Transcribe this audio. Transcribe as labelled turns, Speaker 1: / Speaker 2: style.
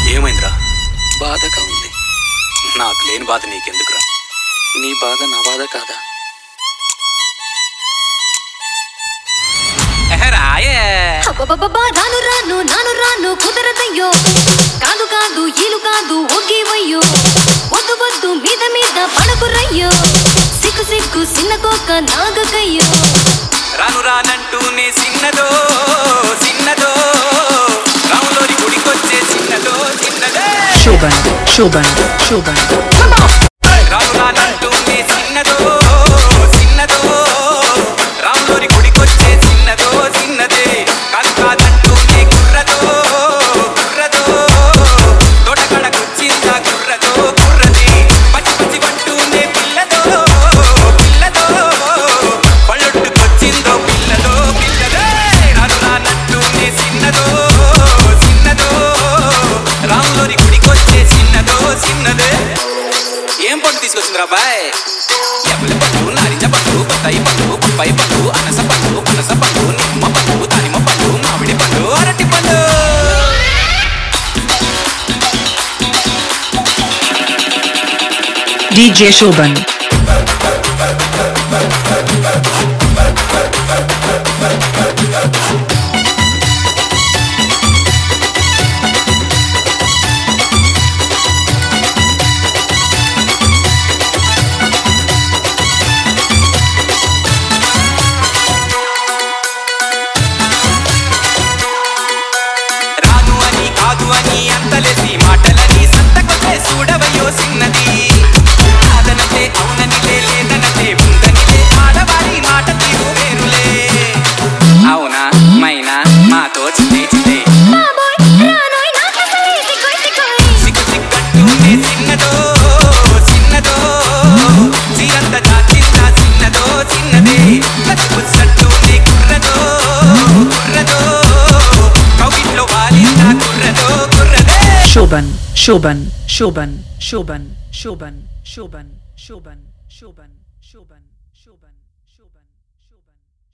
Speaker 1: ఏమైందిరా
Speaker 2: బాధగా ఉంది
Speaker 1: నాకు లేని బాధ నీకెందుకురా
Speaker 2: నీ బాధ నా బాధ కాదా
Speaker 1: ఎహరాయే
Speaker 3: అబ్బబ్బబ్బా, రాను రాను నాను రాను కుదరదయ్యో కాదు కాదు ఈలు కాదు ఒగ్గివయ్యో వద్దు వద్దు మీద మీద పడకురయ్యో సిగ్గు సిగ్గు సిన్న కోక నాగకయ్యో
Speaker 1: రాను రానంటూనే చిన్నదో చిన్నదో రాములోని గుడికొచ్చే చిన్నదో చిన్నదే
Speaker 4: శోభన్ శోభన్ శోభన్
Speaker 1: రాను రానంటూనే చిన్నదో చిన్నదో రాములోని గుడికొచ్చే చిన్నదో చిన్నదే కాదు కాదంటూనే కుర్రదో కుర్రదో తోటకడకొచ్చిందా కుర్రదో కుర్రదే పచ్చి పచ్చి పంటూనే పిల్లదో పిల్లదో పళ్ళొట్టుకొచ్చిందో పిల్లదో పిల్లదే రాను రానంటూనే చిన్నదో చిన్నదో రాములోని గుడికొచ్చే చిన్నదో చిన్నదే ఏం పండు తీసుకొచ్చింది రాబాయ్ ఎప్పల పండు నారింజ పండు బత్తాయి పండు బొప్పాయి పండు అనస పండు పనస పండు నిమ్మ పండు దానిమ్మ పండు మామిడి పండు అరటి పండు
Speaker 4: DJ శోభన్
Speaker 1: రాను అని కాదు అని అంతలేసి మాటలని సంతకొచ్చే చూడవయ్యో చిన్నది కాదనతే అవుననిలే లేదనతే ఉందనిలే ఆడవారి మాట తీరు వేరులే అవునా మైనా మాతో చితే చితే
Speaker 3: బాబోయ్ రానోయ్ నాకసలే సిగ్గోయ్ సిగ్గోయ్
Speaker 1: సిగ్గు సిగ్గంటూనే చిన్నదో చిన్నదో చీరంత దాచిందా చిన్నదో చిన్నదే కచ్చిపుచ్చంటూనే కుర్రదో కుర్రదో కౌగిట్లో వాలిందా కుర్రదో కుర్రదే
Speaker 4: శోభన్ శోభన్ శోభన్ శోభన్ శోభన్ శోభన్ శోభన్ శోభన్ శోభన్ శోభన్